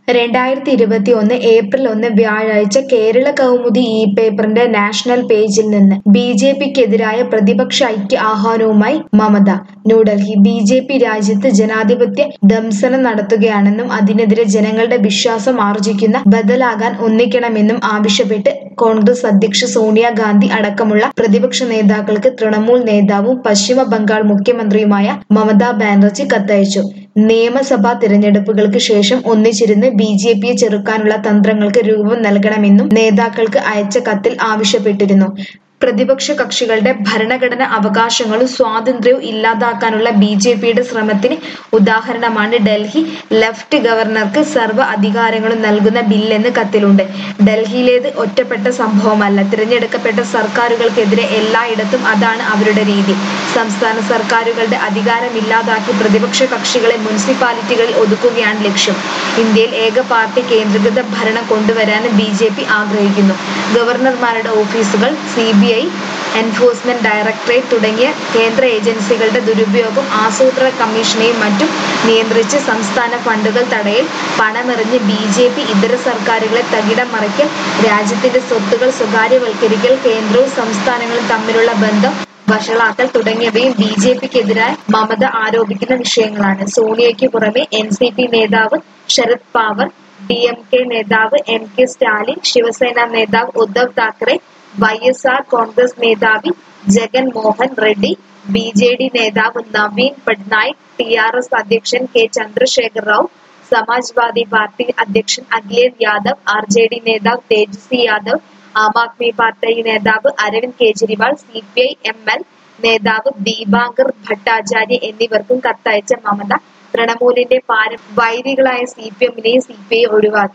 രണ്ടായിരത്തി ഇരുപത്തി ഒന്ന് ഏപ്രിൽ ഒന്ന് വ്യാഴാഴ്ച കേരള കൗമുദി ഇ പേപ്പറിന്റെ നാഷണൽ പേജിൽ നിന്ന് ബി ജെ പിക്കെതിരായ പ്രതിപക്ഷ ഐക്യ ആഹ്വാനവുമായി Mamata New Delhi B J P രാജ്യത്ത് ജനാധിപത്യ ദംസനം നടത്തുകയാണെന്നും അതിനെതിരെ ജനങ്ങളുടെ വിശ്വാസം ആർജിക്കുന്ന ബദലാകാൻ ഒന്നിക്കണമെന്നും ആവശ്യപ്പെട്ട് കോൺഗ്രസ് അധ്യക്ഷ സോണിയാഗാന്ധി അടക്കമുള്ള പ്രതിപക്ഷ നേതാക്കൾക്ക് തൃണമൂൽ നേതാവും പശ്ചിമ ബംഗാൾ മുഖ്യമന്ത്രിയുമായ മമതാ ബാനർജി കത്തയച്ചു നിയമസഭാ തിരഞ്ഞെടുപ്പുകൾക്ക് ശേഷം ഒന്നിച്ചിരുന്ന് ബി ജെ പിയെ ചെറുക്കാനുള്ള തന്ത്രങ്ങൾക്ക് രൂപം നൽകണമെന്നും നേതാക്കൾക്ക് അയച്ച കത്തിൽ ആവശ്യപ്പെട്ടിരുന്നു പ്രതിപക്ഷ കക്ഷികളുടെ ഭരണഘടന അവകാശങ്ങളും സ്വാതന്ത്ര്യവും ഇല്ലാതാക്കാനുള്ള ബി ജെ പിയുടെ ശ്രമത്തിന് ഉദാഹരണമാണ് ഡൽഹി ലെഫ്റ്റ് ഗവർണർക്ക് സർവ്വ അധികാരങ്ങളും നൽകുന്ന ബില്ലെന്ന് കത്തിലുണ്ട് ഡൽഹിയിലേത് ഒറ്റപ്പെട്ട സംഭവമല്ല തിരഞ്ഞെടുക്കപ്പെട്ട സർക്കാരുകൾക്കെതിരെ എല്ലായിടത്തും അതാണ് അവരുടെ രീതി സംസ്ഥാന സർക്കാരുകളുടെ അധികാരം ഇല്ലാതാക്കി പ്രതിപക്ഷ കക്ഷികളെ മുനിസിപ്പാലിറ്റികളിൽ ഒതുക്കുകയാണ് ലക്ഷ്യം ഇന്ത്യയിൽ ഏക പാർട്ടി കേന്ദ്രീകൃത ഭരണം കൊണ്ടുവരാനും ബി ജെ പി ആഗ്രഹിക്കുന്നു ഗവർണർമാരുടെ ഓഫീസുകൾ C B I enforcement directorate തുടങ്ങിയ കേന്ദ്ര ഏജൻസികളുടെ ദുരുപയോഗം ആസൂത്രണ കമ്മീഷനെയും മറ്റും നിയന്ത്രിച്ച് സംസ്ഥാന ഫണ്ടുകൾ തടയൽ പണമെറിഞ്ഞ് ബി ജെ പി ഇതര സർക്കാരുകളെ തകിടം മറിക്കൽ രാജ്യത്തിന്റെ സ്വത്തുകൾ സ്വകാര്യവൽക്കരിക്കൽ കേന്ദ്രവും സംസ്ഥാനങ്ങളും തമ്മിലുള്ള ബന്ധം വഷളാക്കൽ തുടങ്ങിയവയും ബി ജെ പിക്കെതിരായി മമത ആരോപിക്കുന്ന വിഷയങ്ങളാണ് സോണിയയ്ക്ക് പുറമെ എൻ സി പി നേതാവ് Sharad Pawar D M K നേതാവ് എം കെ സ്റ്റാലിൻ ശിവസേന നേതാവ് Uddhav Thackeray Y S R Congress മേധാവി Jagan Mohan Reddy B J D നേതാവ് Naveen Patnaik T R S അധ്യക്ഷൻ കെ ചന്ദ്രശേഖർ റാവു സമാജ്വാദി പാർട്ടി അധ്യക്ഷൻ Akhilesh Yadav R J D നേതാവ് തേജസ്വി യാദവ് ആം ആദ്മി പാർട്ടി നേതാവ് Arvind Kejriwal C P I M L നേതാവ് ദീപാങ്കർ ഭട്ടാചാര്യ എന്നിവർക്കും കത്തയച്ച മമത തൃണമൂലിന്റെ പാരം വൈരികളായ സി പി എമ്മിനെയും സി പി ഐ ഒഴിവാക്കി